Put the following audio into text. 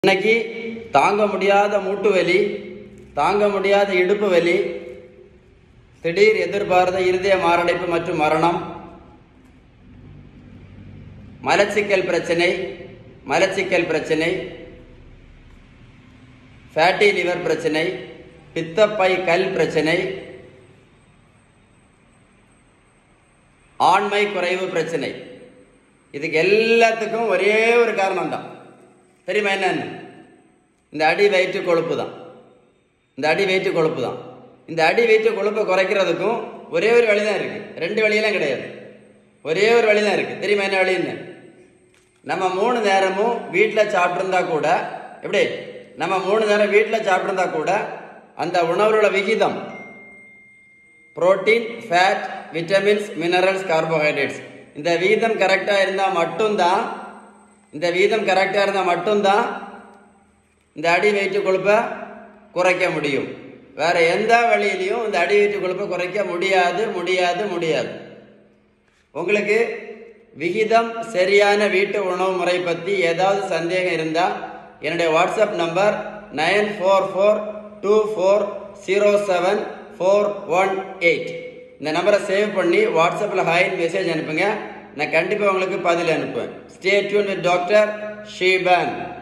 இன்னைக்கு தாங்க முடியாத மூட்டு வலி தாங்க முடியாத இடுப்பு வலி திடீர் எதிர்பாராத இருதய மாரடைப்பு மற்றும் மரணம் மலச்சிக்கல் பிரச்சனை மலச்சிக்கல் பிரச்சனை ஃபேட்டி லிவர் பிரச்சனை பித்தப்பை கல் பிரச்சனை ஆண்மை குறைவு பிரச்சனை இதுக்கு எல்லாத்துக்கும் ஒரே ஒரு காரணம் தான் தெரியுமா என்னன்னு இந்த அடி வயிற்று கொழுப்பு தான் இந்த அடி வயிற்று கொழுப்பு தான் இந்த அடி வயிற்று கொழுப்பை குறைக்கிறதுக்கும் ஒரே ஒரு வழி தான் இருக்கு ரெண்டு வழியெல்லாம் கிடையாது ஒரே ஒரு வழி தான் இருக்கு தெரியுமா என்ன வழின்னு நம்ம மூணு நேரமும் வீட்டில் சாப்பிட்ருந்தா கூட எப்படி நம்ம மூணு நேரம் வீட்டில் சாப்பிட்ருந்தா கூட அந்த உணவுகளோட விகிதம் protein fat vitamins minerals carbohydrates இந்த விகிதம் கரெக்டாக இருந்தால் மட்டும்தான் இந்த விகிதம் கரெக்டாக இருந்தால் மட்டும்தான் இந்த அடி வயிற்று கொழுப்பை குறைக்க முடியும் வேற எந்த வழியிலையும் இந்த அடி வயிற்று கொழுப்பை குறைக்க முடியாது முடியாது முடியாது உங்களுக்கு விகிதம் சரியான வீட்டு உணவு முறை பற்றி ஏதாவது சந்தேகம் இருந்தால் என்னுடைய WhatsApp number nine four four two four zero seven four one eight இந்த நம்பரை சேவ் பண்ணி வாட்ஸ்அப்பில் ஹாயின் மெசேஜ் அனுப்புங்க நான் கண்டிப்பாக உங்களுக்கு பதில் அனுப்புவேன் stay tune with doctor Sheeban